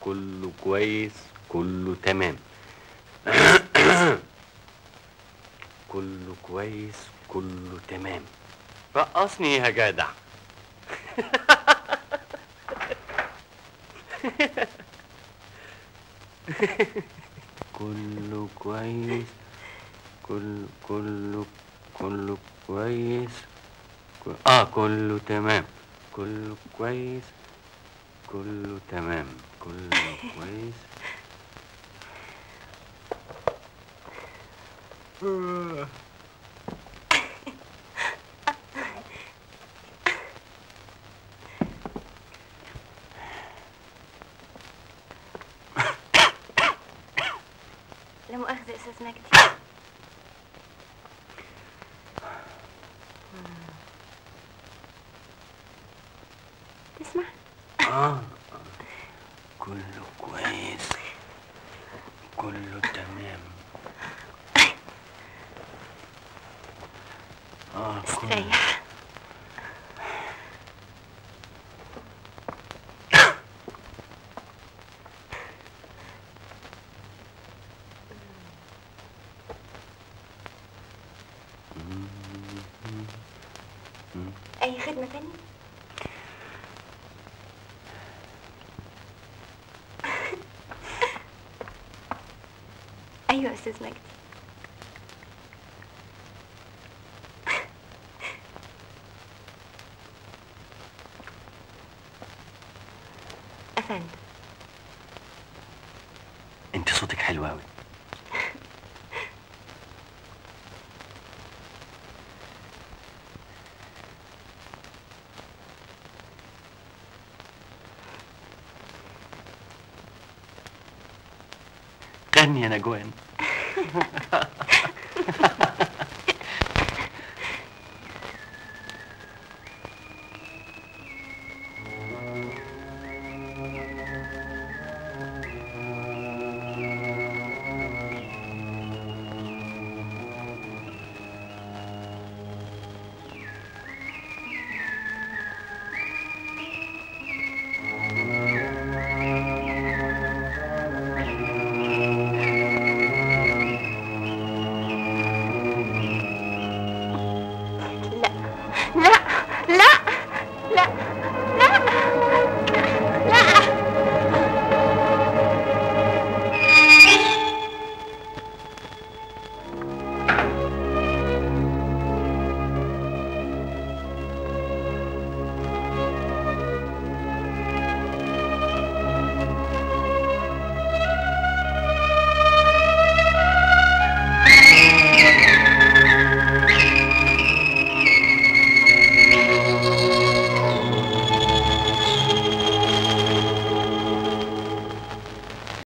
كله كويس كله تمام كله كويس كله تمام رقصني يا جدع كله كويس كل كله كله كويس كل- اه كله تمام كله كويس كله تمام كله كويس لا مؤاخذة يا أستاذ مجدي تسمع اه كله كويس كله تمام اه كله استريح أي خدمة تانية؟ أيوة يا أستاذ مجدي أفندم انت صوتك حلو قوي غني يا نجوان